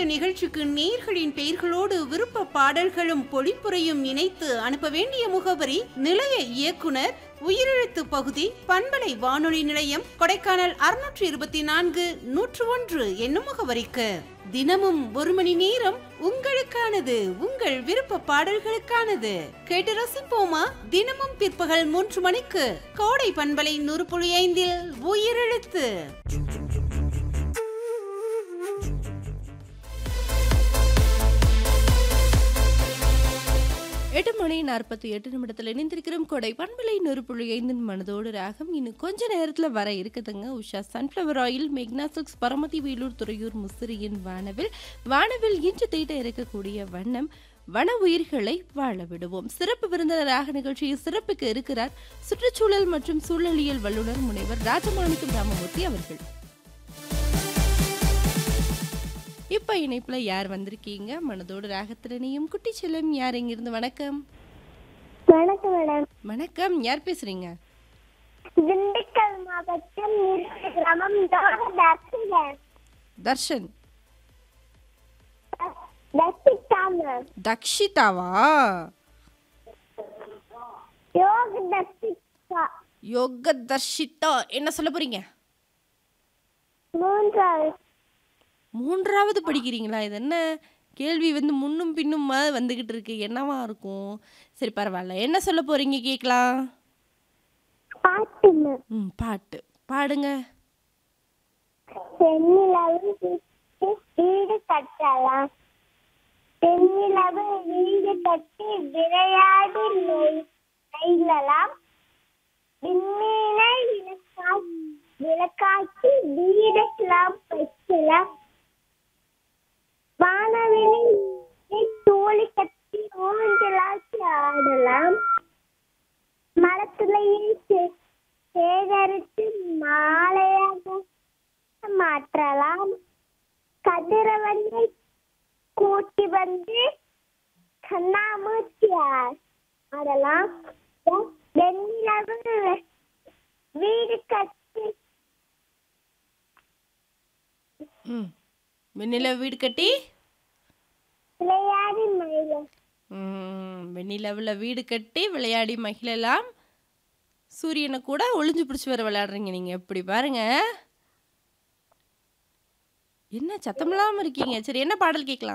நிகழ்ச்சிக்கு நேர்களின் பெயர்களோடு விருப்ப பாடல்களும் பொழிப்புரையும் இணைத்து அனுப்ப வேண்டிய முகவரி நிலைய இயக்குனர் உயிரெழுத்து பகுதி பண்பலை வானொலி நிலையம் கொடைக்கானல் அறுநூற்று இருபத்தி நான்கு நூற்று ஒன்று என்னும் முகவரிக்கு தினமும் ஒரு மணி நேரம் உங்களுக்கானது உங்கள் விருப்ப பாடல்களுக்கானது கேட்டு ரசிப்போமா தினமும் பிற்பகல் மூன்று மணிக்கு கோடை பண்பலை நூறு புள்ளி ஐந்தில் உயிரெழுத்து எட்டு மணி நாற்பத்தி எட்டு நிமிடத்தில் இணைந்திருக்கிறோம் கொடை பண்பலை நூறு புள்ளி ஐந்தின் மனதோடு ராகம் இன்னும் கொஞ்ச நேரத்தில் வர இருக்குதுங்க உஷா சன்ஃப்ளவர் ஆயில் மெக்னாசிக்ஸ் பரமதி வேலூர் துறையூர் முசிறியின் வானவில் வானவில் இன்று தீட்ட இருக்கக்கூடிய வண்ணம் வன உயிர்களை வாழ விடுவோம் சிறப்பு விருந்தினராக நிகழ்ச்சியை சிறப்புக்கு இருக்கிறார் சுற்றுச்சூழல் மற்றும் சூழலியல் வல்லுநர் முனைவர் ராஜமாணிக்கம் ராமமூர்த்தி அவர்கள் இப்ப இணைப்புல யார் வந்திருக்கீங்க மனதோடு ராகத்திரனையும் குட்டி செல்லம் யார் இங்கிருந்து வணக்கம் வணக்கம் மேடம் வணக்கம் யார் பேசுறீங்க திண்டுக்கல் மாவட்டம் நிறுத்தி கிராமம் தர்சிகன் தர்ஷன் தர்சிகா மேம் தக்ஷிதாவா யோக தர்சிகா யோக தர்ஷிதா என்ன சொல்ல போறீங்க மூன்றாவது மூன்றாவது படிக்கிறீங்களா இது என்ன கேள்வி வந்து முன்னும் பின்னுமா வந்துகிட்டு இருக்கு என்னவா இருக்கும் சரி பரவாயில்ல என்ன சொல்ல போறீங்க கேட்கலாம் பாட்டு மேம் ம் பாட்டு பாடுங்க தென்னிலவு வீடு கட்டலாம் தென்னிலவு வீடு கட்டி விளையாடி நெய்- நெய்யலாம் விண்மீனை விளக்கா விளக்காக்கி வீடெல்லாம் வைக்கலாம் வானவெளி தோழி கட்டி ஊஞ்சலாக்கி ஆடலாம் மரத்திலேயே சே- சேகரித்து மாலையாக மாற்றலாம் கதிரவனை கூட்டி வந்து கண்ணாமூச்சி ஆ- ஆடலாம் வெண்ணிலவு வீடு கட்டி ம் வெண்ணில வீடு கட்டி விளையாடி மயிலும் ம், வெண்ணிலவுல வீடு கட்டி விளையாடி மகிழலாம் சூரியனை கூட ஒளிஞ்சு பிடிச்சி வர விளையாடுறீங்க நீங்க எப்படி பாருங்க என்ன சத்தமில்லாம இருக்கீங்க சரி என்ன பாடல் கேட்கலாம்